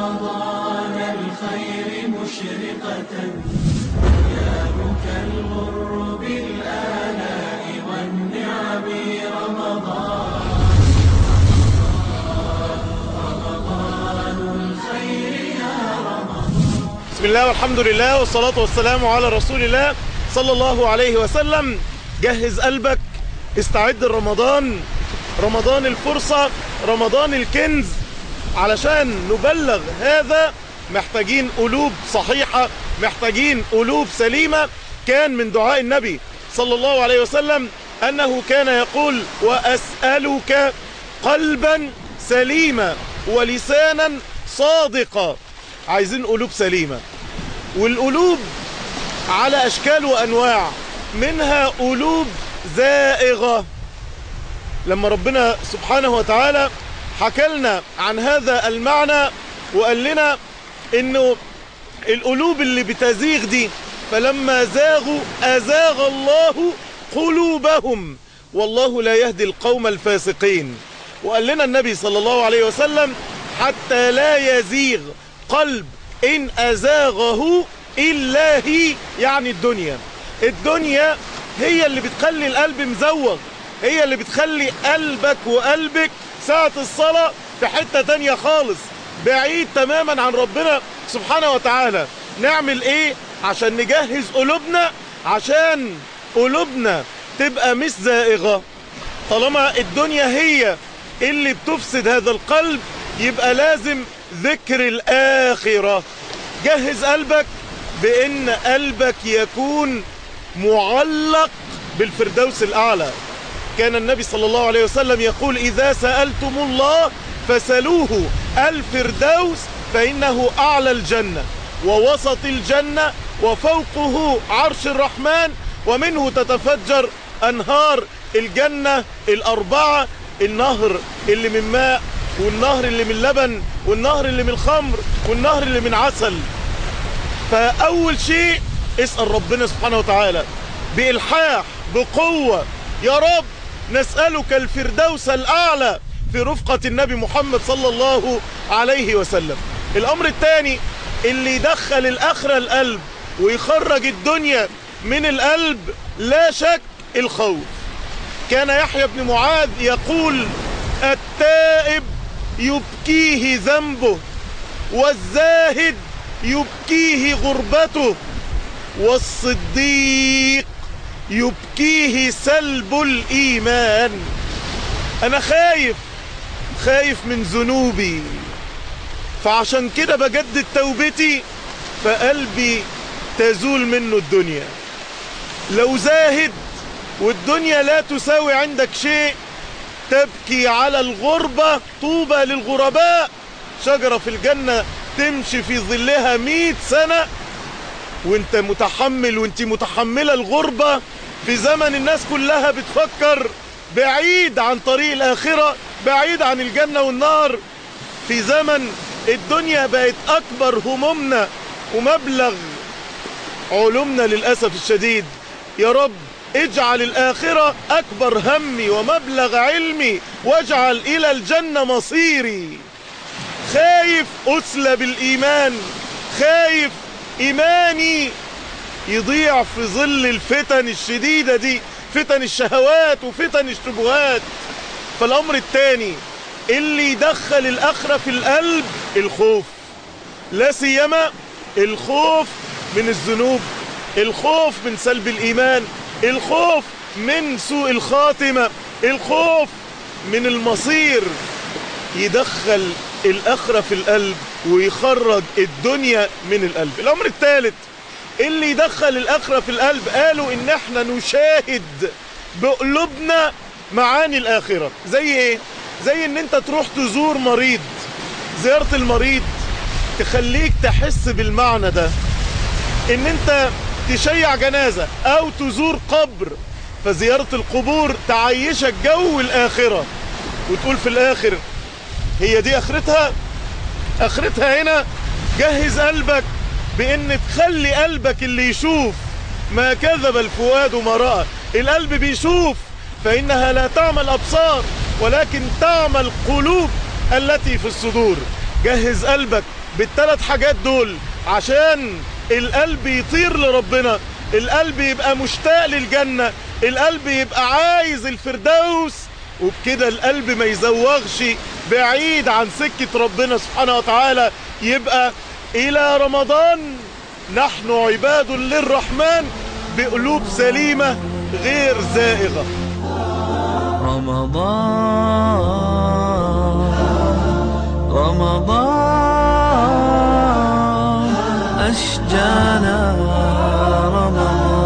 رمضان الخير مشرقة أيامك الغر بالآلاء والنعم رمضان رمضان الخير يا رمضان بسم الله والحمد لله والصلاة والسلام على رسول الله صلى الله عليه وسلم جهز قلبك استعد لرمضان رمضان الفرصة رمضان الكنز علشان نبلغ هذا محتاجين قلوب صحيحة محتاجين قلوب سليمة كان من دعاء النبي صلى الله عليه وسلم أنه كان يقول وأسألك قلبا سليما ولسانا صادقا عايزين قلوب سليمة والقلوب على أشكال وأنواع منها قلوب زائغة لما ربنا سبحانه وتعالى حكى لنا عن هذا المعنى وقال لنا انه القلوب اللي بتزيغ دي فلما زاغوا أزاغ الله قلوبهم والله لا يهدي القوم الفاسقين وقال لنا النبي صلى الله عليه وسلم حتى لا يزيغ قلب إن أزاغه إلا هي يعني الدنيا الدنيا هي اللي بتخلي القلب مزوغ هي اللي بتخلي قلبك وقلبك ساعة الصلاة في حتة تانية خالص بعيد تماما عن ربنا سبحانه وتعالى نعمل ايه عشان نجهز قلوبنا عشان قلوبنا تبقى مش زائغة طالما الدنيا هي اللي بتفسد هذا القلب يبقى لازم ذكر الآخرة جهز قلبك بأن قلبك يكون معلق بالفردوس الأعلى كان النبي صلى الله عليه وسلم يقول إذا سألتم الله فسلوه الفردوس فإنه أعلى الجنة ووسط الجنة وفوقه عرش الرحمن ومنه تتفجر أنهار الجنة الأربعة النهر اللي من ماء والنهر اللي من لبن والنهر اللي من خمر والنهر اللي من عسل فأول شيء اسأل ربنا سبحانه وتعالى بإلحاح بقوة يا رب نسألك الفردوس الأعلى في رفقة النبي محمد صلى الله عليه وسلم الأمر الثاني اللي يدخل الآخرة القلب ويخرج الدنيا من القلب لا شك الخوف كان يحيى بن معاذ يقول التائب يبكيه ذنبه والزاهد يبكيه غربته والصديق يبكيه سلب الإيمان أنا خايف خايف من ذنوبي فعشان كده بجدد توبتي فقلبي تزول منه الدنيا لو زاهد والدنيا لا تساوي عندك شيء تبكي على الغربة طوبى للغرباء شجرة في الجنة تمشي في ظلها مئة سنة وانت متحمل وانت متحملة الغربة في زمن الناس كلها بتفكر بعيد عن طريق الآخرة بعيد عن الجنة والنار في زمن الدنيا بقت أكبر همومنا ومبلغ علومنا للأسف الشديد يا رب اجعل الآخرة أكبر همي ومبلغ علمي واجعل إلى الجنة مصيري خايف أسلب الإيمان خايف إيماني يضيع في ظل الفتن الشديدة دي فتن الشهوات وفتن الشبهات فالأمر الثاني اللي يدخل الآخرة في القلب الخوف لا سيما الخوف من الذنوب الخوف من سلب الإيمان الخوف من سوء الخاتمة الخوف من المصير يدخل الآخرة في القلب ويخرج الدنيا من القلب الأمر الثالث اللي يدخل الآخرة في القلب قالوا إن احنا نشاهد بقلوبنا معاني الآخرة زي ايه؟ زي ان انت تروح تزور مريض زيارة المريض تخليك تحس بالمعنى ده ان انت تشيع جنازة او تزور قبر فزيارة القبور تعيشك جو الآخرة وتقول في الآخر هي دي آخرتها آخرتها هنا جهز قلبك بان تخلي قلبك اللي يشوف ما كذب الفؤاد ما رأى القلب بيشوف فإنها لا تعمل أبصار ولكن تعمل قلوب التي في الصدور جهز قلبك بالثلاث حاجات دول عشان القلب يطير لربنا القلب يبقى مشتاق للجنة القلب يبقى عايز الفردوس وبكده القلب ما يزوغش بعيد عن سكة ربنا سبحانه وتعالى يبقى إلى رمضان نحن عباد للرحمن بقلوب سليمة غير زائغة رمضان رمضان أشجانا رمضان